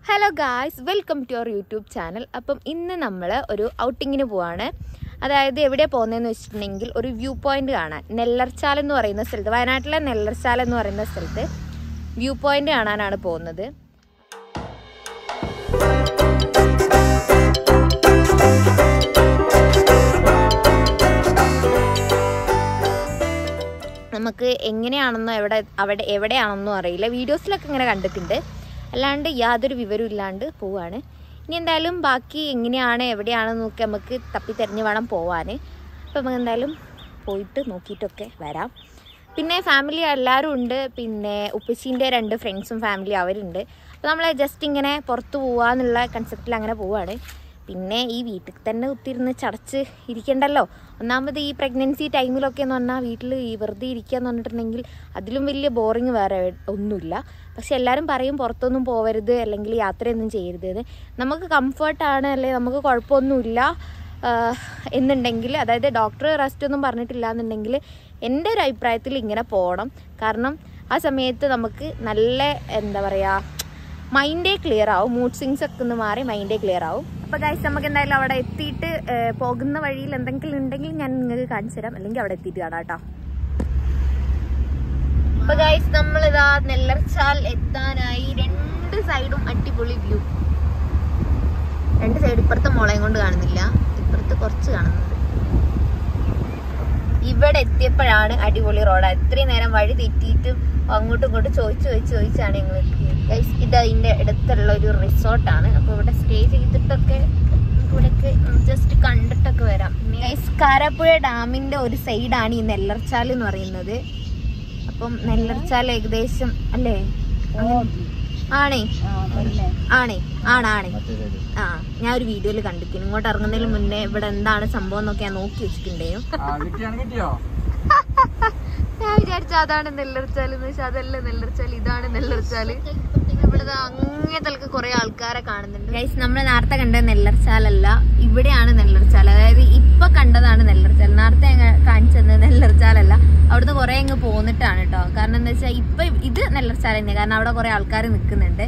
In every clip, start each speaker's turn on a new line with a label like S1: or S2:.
S1: Hello guys welcome to our YouTube channel അപ്പം ഇന്ന് നമ്മൾ ഒരു ഔട്ടിങ്ങിന് പോവാണ് അതായത് എവിടെയാണ് പോകുന്നതെന്ന് വെച്ചിട്ടുണ്ടെങ്കിൽ ഒരു വ്യൂ പോയിന്റ് കാണാൻ നെല്ലർച്ചാൽ എന്ന് പറയുന്ന സ്ഥലത്ത് വയനാട്ടിലെ നെല്ലർച്ചാൽ എന്ന് പറയുന്ന സ്ഥലത്ത് വ്യൂ പോയിന്റ് കാണാനാണ് പോകുന്നത് നമുക്ക് എങ്ങനെയാണെന്നോ എവിടെ അവിടെ എവിടെയാണെന്നോ അറിയില്ല വീഡിയോസിലൊക്കെ ഇങ്ങനെ കണ്ടിട്ടുണ്ട് അല്ലാണ്ട് യാതൊരു വിവരവും ഇല്ലാണ്ട് പോവാണ് ഇനി എന്തായാലും ബാക്കി എങ്ങനെയാണ് എവിടെയാണെന്ന് നോക്കി നമുക്ക് തപ്പി തിരഞ്ഞ് വേണം പോവാൻ അപ്പോൾ നമുക്ക് എന്തായാലും പോയിട്ട് നോക്കിയിട്ടൊക്കെ വരാം പിന്നെ ഫാമിലി എല്ലാവരും ഉണ്ട് പിന്നെ ഉപ്പച്ചീൻ്റെ രണ്ട് ഫ്രണ്ട്സും ഫാമിലി അവരുണ്ട് അപ്പോൾ നമ്മൾ ജസ്റ്റ് ഇങ്ങനെ പുറത്ത് പോവാന്നുള്ള കൺസെപ്റ്റിൽ അങ്ങനെ പോവാണ് പിന്നെ ഈ വീട്ടിൽ തന്നെ കുത്തിയിരുന്ന് ചടച്ച് ഇരിക്കണ്ടല്ലോ ഒന്നാമത് ഈ പ്രഗ്നൻസി ടൈമിലൊക്കെ എന്ന് പറഞ്ഞാൽ വീട്ടിൽ ഈ വെറുതെ ഇരിക്കുക എന്ന് പറഞ്ഞിട്ടുണ്ടെങ്കിൽ അതിലും വലിയ ബോറിങ് വേറെ ഒന്നുമില്ല പക്ഷെ എല്ലാവരും പറയും പുറത്തൊന്നും പോവരുത് അല്ലെങ്കിൽ യാത്രയൊന്നും ചെയ്യരുത് എന്ന്. നമുക്ക് കംഫർട്ടാണ് അല്ലെ നമുക്ക് കുഴപ്പമൊന്നുമില്ല ആഹ് എന്നുണ്ടെങ്കിൽ അതായത് ഡോക്ടർ റെസ്റ്റ് ഒന്നും പറഞ്ഞിട്ടില്ല എന്നുണ്ടെങ്കിൽ എൻ്റെ ഒരു അഭിപ്രായത്തിൽ ഇങ്ങനെ പോകണം കാരണം ആ സമയത്ത് നമുക്ക് നല്ല എന്താ പറയുക മൈൻഡേ ക്ലിയർ ആവും മൂഡ് സ്വിങ്സ് ഒക്കെ ഒന്ന് മാറി മൈൻഡേ ക്ലിയർ ആവും അപ്പോൾ ഗൈസ് നമുക്ക് എന്തായാലും അവിടെ എത്തിയിട്ട് ഏഹ്, പോകുന്ന വഴിയിൽ എന്തെങ്കിലും ഉണ്ടെങ്കിൽ ഞാൻ നിങ്ങൾക്ക് കാണിച്ചു തരാം അല്ലെങ്കിൽ അവിടെ എത്തിയിട്ട് കാണാം കേട്ടോ അപ്പൊ ഗൈസ് നമ്മളിതാ നെല്ലർച്ചാൽ എത്താനായി രണ്ട് സൈഡും അടിപൊളി വ്യൂ രണ്ട് സൈഡ് ഇപ്പുറത്തെ മുളയും കൊണ്ട് കാണുന്നില്ല ഇപ്പുറത്ത് കുറച്ച് കാണുന്നുണ്ട് ഇവിടെ എത്തിയപ്പോഴാണ് അടിപൊളി റോഡ് ഇത്രയും നേരം വഴി തെറ്റിയിട്ട് അങ്ങോട്ടും ഇങ്ങോട്ടും ചോദിച്ച് ചോദിച്ച് ചോദിച്ചാണ് ഞങ്ങൾ എത്തിയത് ഗൈസ് ഇത് അതിന്റെ അടുത്തുള്ള ഒരു റിസോർട്ടാണ് അപ്പൊ ഇവിടെ സ്റ്റേ ചെയ്തിട്ടൊക്കെ ഇവിടേക്ക് ജസ്റ്റ് കണ്ടിട്ടൊക്കെ വരാം ഗൈസ് കാരാപ്പുഴ ഡാമിന്റെ ഒരു സൈഡാണ് ഈ നെല്ലർച്ചാൽ എന്ന് പറയുന്നത് അപ്പം നെല്ലർച്ചാൽ ഏകദേശം അല്ലേ ആണേ ആണേ ആണാണേ ആ ഞാൻ ഒരു വീഡിയോയിൽ കണ്ടിരിക്കുന്നു ഇങ്ങോട്ട് ഇറങ്ങുന്നതിന് മുന്നേ ഇവിടെ എന്താണ് സംഭവം എന്നൊക്കെ ഞാൻ നോക്കി വെച്ചിട്ടുണ്ടായിരുന്നു
S2: കിട്ടിയാണ് കിട്ടിയോ
S1: ഞാൻ വിചാരിച്ച അതാണ് നെല്ലർച്ചാൽ എന്ന് വെച്ചാൽ അതല്ല നെല്ലർച്ചാൽ ഇതാണ് നെല്ലർച്ചാൽ ഇവിടെ ദാ അങ്ങേ തലക്ക് കുറെ ആൾക്കാരെ കാണുന്നുണ്ട് ഗൈസ് നമ്മൾ നേരത്തെ കണ്ട നെല്ലർച്ചാലല്ല ഇവിടെയാണ് നെല്ലർച്ചാൽ അതായത് ഇപ്പൊ കണ്ടതാണ് നെല്ലർച്ചാൽ നേരത്തെ ഞങ്ങൾ കാണിച്ചത് നെല്ലർച്ചാലല്ല അവിടുന്ന് കുറെ അങ്ങ് പോന്നിട്ടാണ് കേട്ടോ കാരണം എന്താ വെച്ചാൽ ഇപ്പൊ ഇത് നെല്ലർച്ചാൽ തന്നെയാണ് കാരണം അവിടെ കുറെ ആൾക്കാർ നിൽക്കുന്നുണ്ട്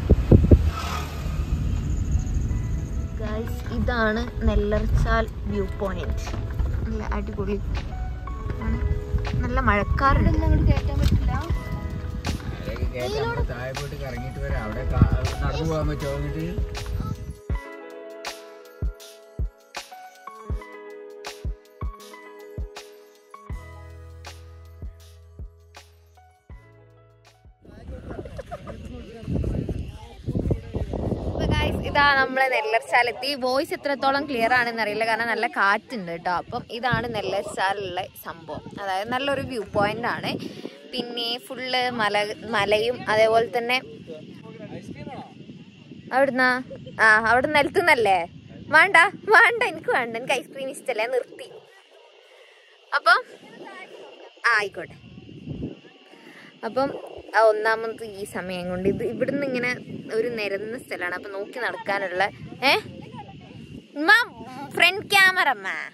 S1: ഗൈസ് ഇതാണ് നെല്ലർച്ചാൽ വ്യൂ പോയിന്റ് നല്ല അടിപൊളി ആണ്. നല്ല മഴക്കാറുണ്ട്
S2: താഴെ പോയിട്ട് കറങ്ങിയിട്ട് വരാം അവിടെ കാ- നടന്നു പോകാൻ പറ്റുമോ എന്നിട്ട്
S1: അപ്പൊ guys, ഇതാ നമ്മളെ നെല്ലർച്ചാലെത്തി വോയിസ് എത്രത്തോളം ക്ലിയർ ആണെന്ന് അറിയില്ല കാരണം നല്ല കാറ്റുണ്ട് കേട്ടോ അപ്പം ഇതാണ് നെല്ലർച്ചാലുള്ള സംഭവം അതായത് നല്ലൊരു വ്യൂ പോയിന്റ് ആണ് പിന്നെ ഫുള്ള് മല മലയും അതേപോലെ തന്നെ അവിടുന്ന് ആ അവിടെ നിലത്തുന്നല്ലേ വേണ്ട വേണ്ട എനിക്ക് വേണ്ട എനിക്ക് ഐസ്ക്രീം ഇഷ്ടമല്ല ഞാൻ നിർത്തി അപ്പം ആ ആയിക്കോട്ടെ അപ്പം ആ ഒന്നാമത് ഈ സമയം കൊണ്ട് ഇത് ഇവിടുന്ന് ഇങ്ങനെ ഒരു നിരന്ന സ്ഥലമാണ് അപ്പൊ നോക്കി നടക്കാനുള്ള ഏ ഫ്രണ്ട് ക്യാമറ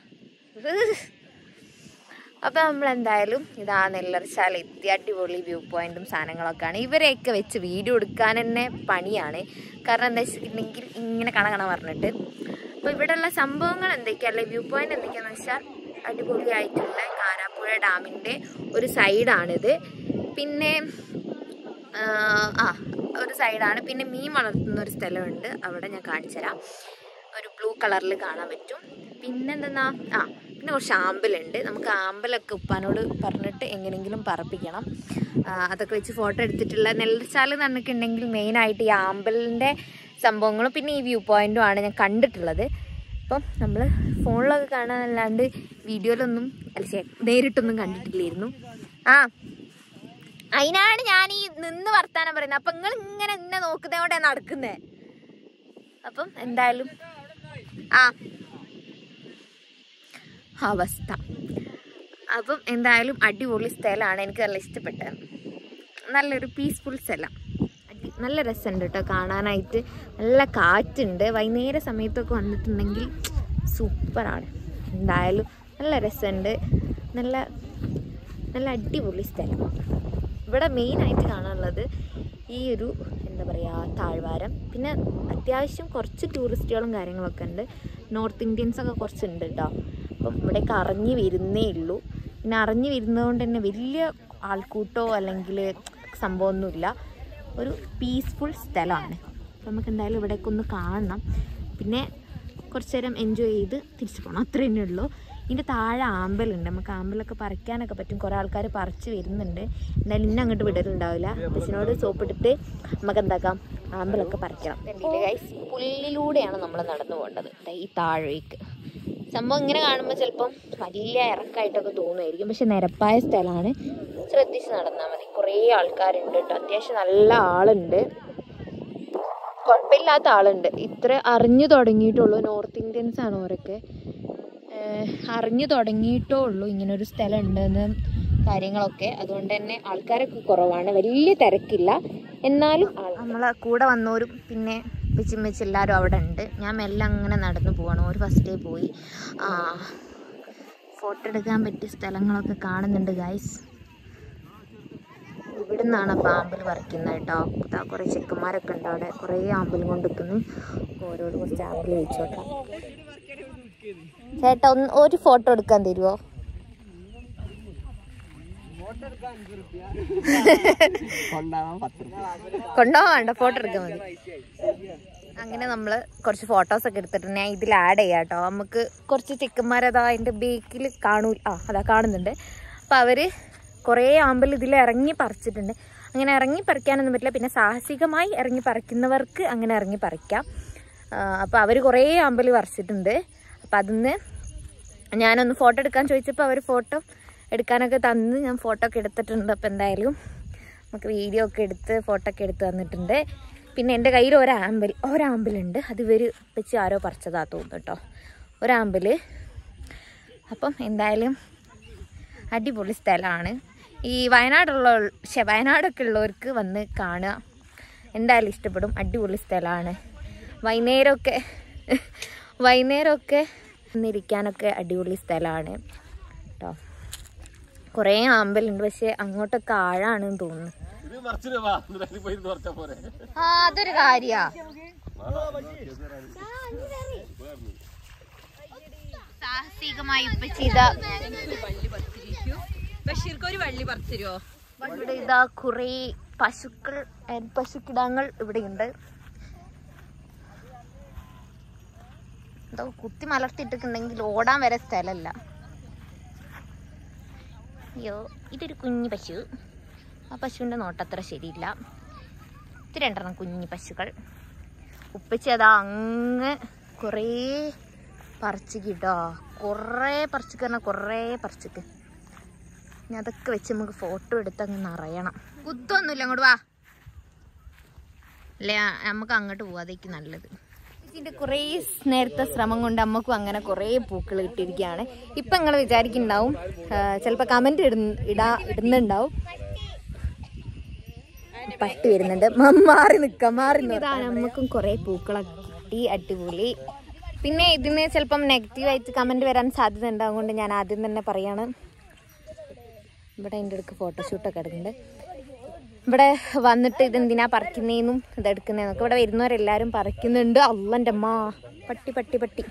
S1: അപ്പൊ നമ്മൾ എന്തായാലും ഇതാ നെല്ലർശാല എത്തി അടിപൊളി വ്യൂ പോയിന്റും സാധനങ്ങളൊക്കെയാണ് ഇവരെയൊക്കെ വെച്ച് വീഡിയോ എടുക്കാൻ തന്നെ പണിയാണ് കാരണം എന്താ വെച്ചിട്ടുണ്ടെങ്കിൽ ഇങ്ങനെ കണ കണ പറഞ്ഞിട്ട് അപ്പൊ ഇവിടെയുള്ള സംഭവങ്ങൾ എന്തൊക്കെയാ അല്ലെ വ്യൂ പോയിന്റ് എന്തൊക്കെയാന്ന് വെച്ചാൽ അടിപൊളിയായിട്ടുള്ള കാരാപ്പുഴ ഡാമിന്റെ ഒരു സൈഡാണിത് പിന്നെ ആ, ആ ഒരു സൈഡാണ് പിന്നെ മീൻ വളർത്തുന്ന ഒരു സ്ഥലമുണ്ട് അവിടെ ഞാൻ കാണിച്ചു തരാം ഒരു ബ്ലൂ കളറിൽ കാണാൻ പറ്റും പിന്നെന്തെന്നാ ആ പിന്നെ കുറച്ച് ആമ്പലുണ്ട് നമുക്ക് ആമ്പലൊക്കെ ഉപ്പാനോട് പറഞ്ഞിട്ട് എങ്ങനെയെങ്കിലും പറപ്പിക്കണം ആ, അതൊക്കെ വെച്ച് ഫോട്ടോ എടുത്തിട്ടുള്ള നെല്ലച്ചാൽ എന്ന് പറഞ്ഞിട്ടുണ്ടെങ്കിൽ മെയിനായിട്ട് ഈ ആമ്പലിൻ്റെ സംഭവങ്ങളും പിന്നെ ഈ വ്യൂ പോയിന്റും ആണ് ഞാൻ കണ്ടിട്ടുള്ളത് അപ്പം നമ്മൾ ഫോണിലൊക്കെ കാണാനല്ലാണ്ട് വീഡിയോയിലൊന്നും അല്ല ശേ നേരിട്ടൊന്നും കണ്ടിട്ടില്ലായിരുന്നു ആ അതിനാണ് ഞാൻ ഈ നിന്ന് വർത്താനം പറയുന്നത് അപ്പൊ നിങ്ങൾ ഇങ്ങനെ എന്നെ നോക്കുന്നതോടെ നടക്കുന്നേ അപ്പം എന്തായാലും ആ അവസ്ഥ അപ്പം എന്തായാലും അടിപൊളി സ്ഥലമാണ് എനിക്ക് നല്ല ഇഷ്ടപ്പെട്ടത് നല്ലൊരു പീസ്ഫുൾ സ്ഥലം അടി- നല്ല രസമുണ്ട് കേട്ടോ കാണാനായിട്ട് നല്ല കാറ്റുണ്ട് വൈകുന്നേര സമയത്തൊക്കെ വന്നിട്ടുണ്ടെങ്കിൽ സൂപ്പറാണ് എന്തായാലും നല്ല രസമുണ്ട് നല്ല നല്ല അടിപൊളി സ്ഥലം ഇവിടെ മെയിനായിട്ട് കാണാനുള്ളത് ഈ ഒരു എന്താ എന്താ പറയുക താഴ്വാരം പിന്നെ അത്യാവശ്യം കുറച്ച് ടൂറിസ്റ്റുകളും കാര്യങ്ങളൊക്കെ ഉണ്ട് നോർത്ത് ഇന്ത്യൻസ് ഒക്കെ കുറച്ചുണ്ട് കേട്ടോ അപ്പം ഇവിടേക്ക് അറിഞ്ഞു വരുന്നേ ഉള്ളൂ പിന്നെ അറിഞ്ഞു വരുന്നതുകൊണ്ട് തന്നെ വലിയ ആൾക്കൂട്ടോ അല്ലെങ്കിൽ സംഭവമൊന്നുമില്ല ഒരു പീസ്ഫുൾ സ്ഥലമാണ് അപ്പം നമുക്ക് എന്തായാലും ഇവിടേക്ക് ഒന്ന് കാണണം പിന്നെ കുറച്ച് നേരം എൻജോയ് ചെയ്ത് തിരിച്ചു പോകണം അത്ര തന്നെ ഉള്ളൂ ഇതിൻ്റെ താഴെ ആമ്പലുണ്ട് നമുക്ക് ആമ്പലൊക്കെ പറിക്കാനൊക്കെ പറ്റും കുറേ ആൾക്കാർ പറിച്ച് വരുന്നുണ്ട് എന്തായാലും ഇന്ന അങ്ങോട്ട് വിടലുണ്ടാവില്ല അപ്പച്ചനോട് സോപ്പിട്ടിട്ട് നമുക്ക് എന്താക്കാം ആമ്പലൊക്കെ പറിക്കണം ഗൈസ് പുല്ലിലൂടെയാണ് നമ്മൾ നടന്നു പോകേണ്ടത് ദേ ഈ താഴേക്ക് സംഭവം ഇങ്ങനെ കാണുമ്പോൾ ചിലപ്പം വലിയ ഇറക്കായിട്ടൊക്കെ തോന്നുമായിരിക്കും പക്ഷെ നിരപ്പായ സ്ഥലമാണ് ശ്രദ്ധിച്ച് നടന്നാൽ മതി കുറേ ആൾക്കാരുണ്ട് കേട്ടോ അത്യാവശ്യം നല്ല ആളുണ്ട് കുഴപ്പമില്ലാത്ത ആളുണ്ട് ഇത്ര അറിഞ്ഞു തുടങ്ങിയിട്ടുള്ളൂ നോർത്ത് ഇന്ത്യൻസ് ആണ് അവരൊക്കെ ഏഹ് അറിഞ്ഞു തുടങ്ങിയിട്ടേ ഉള്ളൂ ഇങ്ങനെ ഒരു സ്ഥലം ഉണ്ടെന്ന് കാര്യങ്ങളൊക്കെ അതുകൊണ്ട് തന്നെ ആൾക്കാരൊക്കെ കുറവാണ് വലിയ തിരക്കില്ല എന്നാലും നമ്മളെ കൂടെ വന്നവരും പിന്നെ വെച്ചും വെച്ച് എല്ലാവരും അവിടെ ഉണ്ട് ഞാൻ മെല്ലെ അങ്ങനെ നടന്നു പോവാണ് ഒരു ഫസ്റ്റ് ഡേ പോയി ആ ഫോട്ടോ എടുക്കാൻ പറ്റിയ സ്ഥലങ്ങളൊക്കെ കാണുന്നുണ്ട് ഗൈസ് ഇവിടുന്നാണ് അപ്പോൾ ആമ്പൽ പറിക്കുന്നത് കേട്ടോ ഇതാ കുറേ ചെക്കന്മാരൊക്കെ ഉണ്ട് അവിടെ കുറേ ആമ്പൽ കൊണ്ട് നിൽക്കുന്നു ഓരോട് കുറച്ച് ആമ്പൽ വെച്ചോട്ടാ ചേട്ടാ ഒന്ന് ഒരു ഫോട്ടോ എടുക്കാൻ തരുമോ കൊണ്ടുപോകാണ്ട ഫോട്ടോ എടുക്കാൻ മതി അങ്ങനെ നമ്മൾ കുറച്ച് ഫോട്ടോസ് ഒക്കെ എടുത്തിട്ട് ഞാൻ ഇതിൽ ആഡ് ചെയ്യാം കേട്ടോ നമുക്ക് കുറച്ച് ചെക്കന്മാരതാ അതിൻ്റെ ബേക്കിൽ കാണൂ ആ അതാ കാണുന്നുണ്ട് അപ്പം അവർ കുറേ ആമ്പൽ ഇതിൽ ഇറങ്ങി പറിച്ചിട്ടുണ്ട് അങ്ങനെ ഇറങ്ങി പറിക്കാനൊന്നും പറ്റില്ല പിന്നെ സാഹസികമായി ഇറങ്ങി പറിക്കുന്നവർക്ക് അങ്ങനെ ഇറങ്ങി പറിക്കാം അപ്പോൾ അവർ കുറേ ആമ്പൽ പറിച്ചിട്ടുണ്ട് അപ്പം അതിന്ന് ഞാനൊന്ന് ഫോട്ടോ എടുക്കാൻ ചോദിച്ചപ്പോൾ അവർ ഫോട്ടോ എടുക്കാനൊക്കെ തന്ന് ഞാൻ ഫോട്ടോ ഒക്കെ എടുത്തിട്ടുണ്ട് അപ്പോൾ എന്തായാലും നമുക്ക് വീഡിയോ ഒക്കെ എടുത്ത് ഫോട്ടോ ഒക്കെ എടുത്ത് തന്നിട്ടുണ്ട് പിന്നെ എൻ്റെ കയ്യിൽ ഒരാമ്പൽ ഒരാമ്പലുണ്ട് അത് ഇവർ വെച്ച് ആരോ പറിച്ചതാ തോന്നുന്നു കേട്ടോ ഒരാമ്പൽ അപ്പം എന്തായാലും അടിപൊളി സ്ഥലമാണ് ഈ വയനാടുള്ള പക്ഷേ വയനാടൊക്കെ ഉള്ളവർക്ക് വന്ന് കാണുക എന്തായാലും ഇഷ്ടപ്പെടും അടിപൊളി സ്ഥലമാണ് വൈകുന്നേരമൊക്കെ വൈകുന്നേരമൊക്കെ ഇരിക്കാനൊക്കെ അടിപൊളി സ്ഥലമാണ് കേട്ടോ കുറേ ആമ്പലുണ്ട് പക്ഷെ അങ്ങോട്ടൊക്കെ ആഴാണെന്ന് തോന്നുന്നു ആ അതൊരു കാര്യാ സാഹസികമായി ഇപ്പൊ ചെയ്ത
S3: ബഷീർക്ക് ഒരു വള്ളി പറിച്ചരുവോ
S1: ഇവിടെ ഇതാ കുറേ പശുക്കൾ ഏ, പശുക്കിടാങ്ങൾ ഇവിടെയുണ്ട് എന്തോ കുത്തി മലർത്തിട്ടിട്ടുണ്ടെങ്കിൽ ഓടാൻ വരെ സ്ഥലമല്ല അയ്യോ ഇതൊരു കുഞ്ഞു പശു ആ പശുവിൻ്റെ നോട്ടത്ര ശരിയില്ല ഇത് രണ്ടെണ്ണം കുഞ്ഞു പശുക്കൾ ഉപ്പച്ചി അതാ അങ്ങ് കുറേ പറിച്ചിക്കിട്ടോ കുറേ പറിച്ചിക്ക് പറഞ്ഞാൽ കുറേ പറിച്ചിക്ക് ഇനി അതൊക്കെ വെച്ച് നമുക്ക് ഫോട്ടോ എടുത്ത് അങ്ങ് നിറയണം കുത്തൊന്നുമില്ല അങ്ങോട്ട് വാ അല്ലേ നമുക്ക് അങ്ങോട്ട് പോവാതേക്ക് നല്ലത് ഇതിന്റെ കുറേ നേരത്തെ ശ്രമം കൊണ്ട് അമ്മക്കും അങ്ങനെ കുറേ പൂക്കൾ കിട്ടിയിരിക്കുകയാണ് ഇപ്പൊ നിങ്ങൾ വിചാരിക്കുന്നുണ്ടാവും ചിലപ്പോൾ കമന്റ് ഇടാ ഇടുന്നുണ്ടാവും പട്ടി വരുന്നുണ്ട് മ- മാറി നിക്കാം മാറി ഇതാ നമുക്കും കുറേ പൂക്കളൊക്കെ കിട്ടി അടിപൊളി പിന്നെ ഇതിന് ചിലപ്പം നെഗറ്റീവായിട്ട് കമന്റ് വരാൻ സാധ്യത ഉണ്ട് അതുകൊണ്ട് ഞാൻ ആദ്യം തന്നെ പറയാണ് ഇവിടെ എൻ്റെ അടുക്ക് ഫോട്ടോഷൂട്ടൊക്കെ എടുക്കുന്നുണ്ട് ഇവിടെ വന്നിട്ട് ഇതെന്തിനാ പറിക്കുന്നതെന്നും ഇതെടുക്കുന്നതെന്നൊക്കെ ഇവിടെ വരുന്നവരെല്ലാവരും പറിക്കുന്നുണ്ട് അള്ളൻ്റെ അമ്മ പട്ടി പട്ടി പട്ടി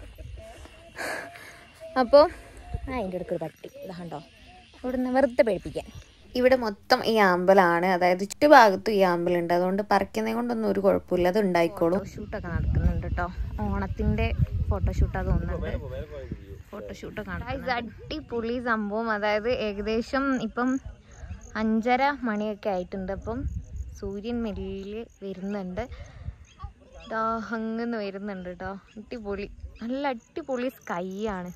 S1: അപ്പോൾ ആ അതിൻ്റെ അടുക്കൊരു പട്ടി ഇതാണ്ടോ ഇവിടുന്ന് വെറുതെ പേടിപ്പിക്കാൻ ഇവിടെ മൊത്തം ഈ ആമ്പലാണ് അതായത് ചുറ്റുഭാഗത്തും ഈ ആമ്പലുണ്ട് അതുകൊണ്ട് പറിക്കുന്നത് കൊണ്ടൊന്നും ഒരു കുഴപ്പമില്ല അത് ഉണ്ടായിക്കോളും ഷൂട്ടൊക്കെ നടക്കുന്നുണ്ട് കേട്ടോ ഓണത്തിൻ്റെ ഫോട്ടോഷൂട്ടാ തോന്നുന്നുണ്ട് ഫോട്ടോഷൂട്ടൊക്കെ നടക്കുന്നുണ്ട് അടിപൊളി സംഭവം അതായത് ഏകദേശം ഇപ്പം അഞ്ചര മണിയൊക്കെ ആയിട്ടുണ്ട് അപ്പം സൂര്യൻ മെല്ലെ വരുന്നുണ്ട് ദാ അങ്ങനെ വരുന്നുണ്ട് കേട്ടോ അടിപൊളി നല്ല അടിപൊളി സ്കൈ ആണ്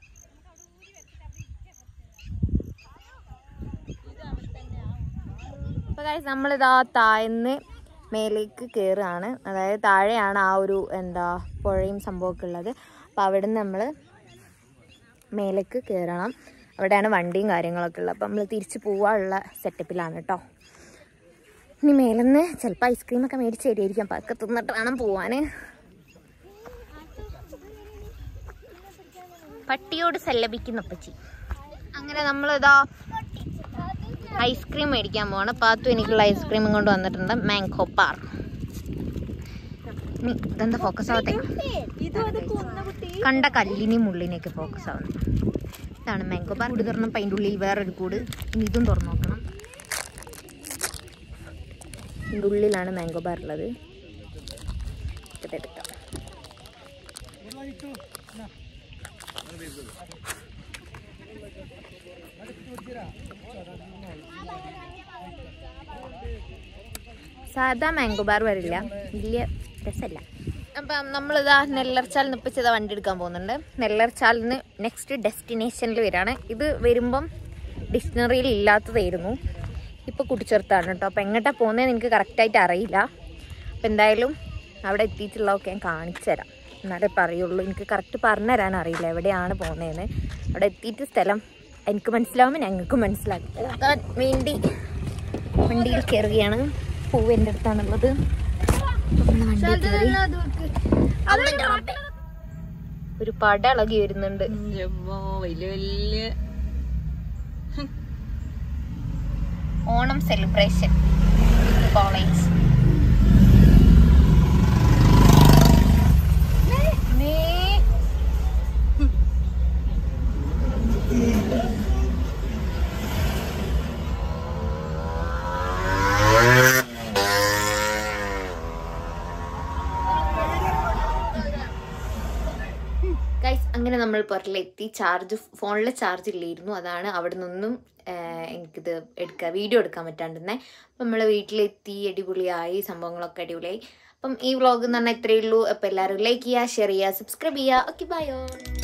S1: അപ്പോൾ guys നമ്മളിതാ താഴ്ന്ന് മേലേക്ക് കയറുകയാണ് അതായത് താഴെയാണ് ആ ഒരു എന്താ പുഴയും സംഭവമൊക്കെ ഉള്ളത് അപ്പോൾ അവിടെ നിന്ന് നമ്മൾ മേലേക്ക് കയറണം അവിടെയാണ് വണ്ടിയും കാര്യങ്ങളൊക്കെ ഉള്ളത് അപ്പം നമ്മൾ തിരിച്ച് പോവാനുള്ള സെറ്റപ്പിലാണ് കേട്ടോ ഇനി മേലെന്ന് ചിലപ്പോൾ ഐസ്ക്രീമൊക്കെ മേടിച്ച് തരുമായിരിക്കും അപ്പം അതൊക്കെ തിന്നിട്ട് വേണം പോവാൻ പട്ടിയോട് സല്ലപിക്കുന്ന പച്ചി അങ്ങനെ നമ്മളിതാ ഐസ്ക്രീം മേടിക്കാൻ പോവാണ് പാത്തു എനിക്കുള്ള ഐസ്ക്രീം കൊണ്ട് വന്നിട്ടുണ്ട് മാങ്കോ പാർ നീ ഇതെന്താ ഫോക്കസ് ആവട്ടെ കണ്ട കല്ലിനെയും മുള്ളിനെയൊക്കെ ഫോക്കസ് ആവുന്നു ഇതാണ് മാംഗോ ബാർ കൂട് തുറന്നപ്പോൾ അതിൻ്റെ ഉള്ളിൽ വേറൊരു കൂട് ഇനി ഇതും തുറന്നു നോക്കണം ഇതിൻ്റെ ഉള്ളിലാണ് മാംഗോ ബാർ ഉള്ളത് ഇതെടുക്കാം സാധാ മാംഗോ ബാർ വരില്ല വലിയ രസമല്ല അപ്പം നമ്മളിതാ നെല്ലർച്ചാലിന് ഇപ്പം ചെയ്ത വണ്ടി എടുക്കാൻ പോകുന്നുണ്ട് നെല്ലർച്ചാലിന് നെക്സ്റ്റ് ഡെസ്റ്റിനേഷനിൽ വരികയാണ് ഇത് വരുമ്പം ഡിക്ഷണറിയിൽ ഇല്ലാത്തതായിരുന്നു ഇപ്പോൾ കൂട്ടിച്ചേർത്താണ് കേട്ടോ അപ്പം എങ്ങോട്ടാണ് പോകുന്നതെന്ന് എനിക്ക് കറക്റ്റായിട്ട് അറിയില്ല അപ്പം എന്തായാലും അവിടെ എത്തിയിട്ടുള്ളതൊക്കെ ഞാൻ കാണിച്ചു തരാം എന്നാലേ പറയുള്ളൂ എനിക്ക് കറക്റ്റ് പറഞ്ഞു തരാൻ അറിയില്ല എവിടെയാണ് പോകുന്നതെന്ന് അവിടെ എത്തിയിട്ട് സ്ഥലം എനിക്ക് മനസ്സിലാവുമ്പോൾ ഞങ്ങൾക്ക് മനസ്സിലാക്കി എത്താൻ വേണ്ടി വണ്ടിയിൽ കയറുകയാണ് പൂവ് എൻ്റെ അടുത്താണുള്ളത് ഒന്ന് വണ്ടി കയറി. അമ്മേന്റെ ആട്ടെ. ഒരു പട ഇളകി വരുന്നുണ്ട്
S3: ജമ്മോ, വലിയ വലിയ
S1: ഓണം സെലിബ്രേഷൻ കോളേജ് ഗൈസ് അങ്ങനെ നമ്മൾ പുറത്തിലെത്തി ചാർജ് ഫോണിൽ ചാർജ് ഇല്ലായിരുന്നു അതാണ് അവിടെ നിന്നും ആഹ്, എനിക്കിത് എടുക്കുക വീഡിയോ എടുക്കാൻ പറ്റാണ്ടിരുന്നേ അപ്പം നമ്മൾ വീട്ടിലെത്തി അടിപൊളിയായി സംഭവങ്ങളൊക്കെ അടിപൊളിയായി അപ്പം ഈ വ്ളോഗ് എന്ന് പറഞ്ഞാൽ ഇത്രയേ ഉള്ളൂ അപ്പം എല്ലാവരും ലൈക്ക് ചെയ്യുക ഷെയർ ചെയ്യുക സബ്സ്ക്രൈബ് ചെയ്യുക ഓക്കെ ബൈ ഓൾ